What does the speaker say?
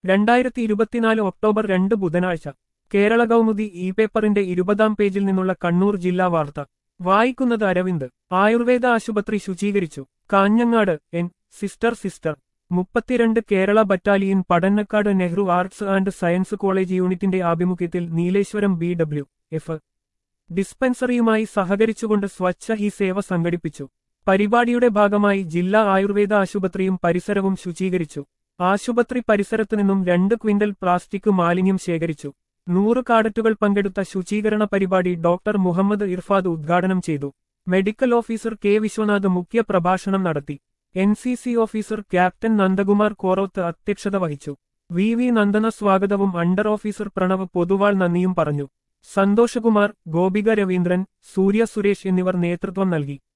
രണ്ടായിരത്തി ഇരുപത്തിനാല് ഒക്ടോബർ രണ്ട് ബുധനാഴ്ച കേരള കൗമുദി ഇ പേപ്പറിന്റെ ഇരുപതാം പേജിൽ നിന്നുള്ള കണ്ണൂർ ജില്ലാ വാർത്ത വായിക്കുന്നത് അരവിന്ദ് ആയുർവേദ ആശുപത്രി ശുചീകരിച്ചു കാഞ്ഞങ്ങാട് എൻ സിസ്റ്റർ സിസ്റ്റർ മുപ്പത്തിരണ്ട് Kerala battalion Padannakkad Nehru arts and science college യൂണിറ്റിന്റെ ആഭിമുഖ്യത്തിൽ നീലേശ്വരം ബി ഡബ്ല്യു എഫ് ഡിസ്പെൻസറിയുമായി സഹകരിച്ചുകൊണ്ട് സ്വച്ഛ ഈ സേവ സംഘടിപ്പിച്ചു പരിപാടിയുടെ ഭാഗമായി ജില്ലാ ആയുർവേദ ആശുപത്രിയും പരിസരവും ശുചീകരിച്ചു ആശുപത്രി പരിസരത്തു നിന്നും രണ്ട് ക്വിന്റൽ പ്ലാസ്റ്റിക് മാലിന്യം ശേഖരിച്ചു നൂറ് കാഡറ്റുകൾ പങ്കെടുത്ത ശുചീകരണ പരിപാടി ഡോക്ടർ മുഹമ്മദ് ഇർഫാദ് ഉദ്ഘാടനം ചെയ്തു മെഡിക്കൽ ഓഫീസർ കെ വിശ്വനാഥ് മുഖ്യ പ്രഭാഷണം നടത്തി N C C officer captain Nandakumar Koroth അധ്യക്ഷത വഹിച്ചു വി വി നന്ദന സ്വാഗതവും അണ്ടർ ഓഫീസർ പ്രണവ് പൊതുവാൾ നന്ദിയും പറഞ്ഞു സന്തോഷകുമാർ ഗോപിക രവീന്ദ്രൻ സൂര്യ സുരേഷ് എന്നിവർ നേതൃത്വം നൽകി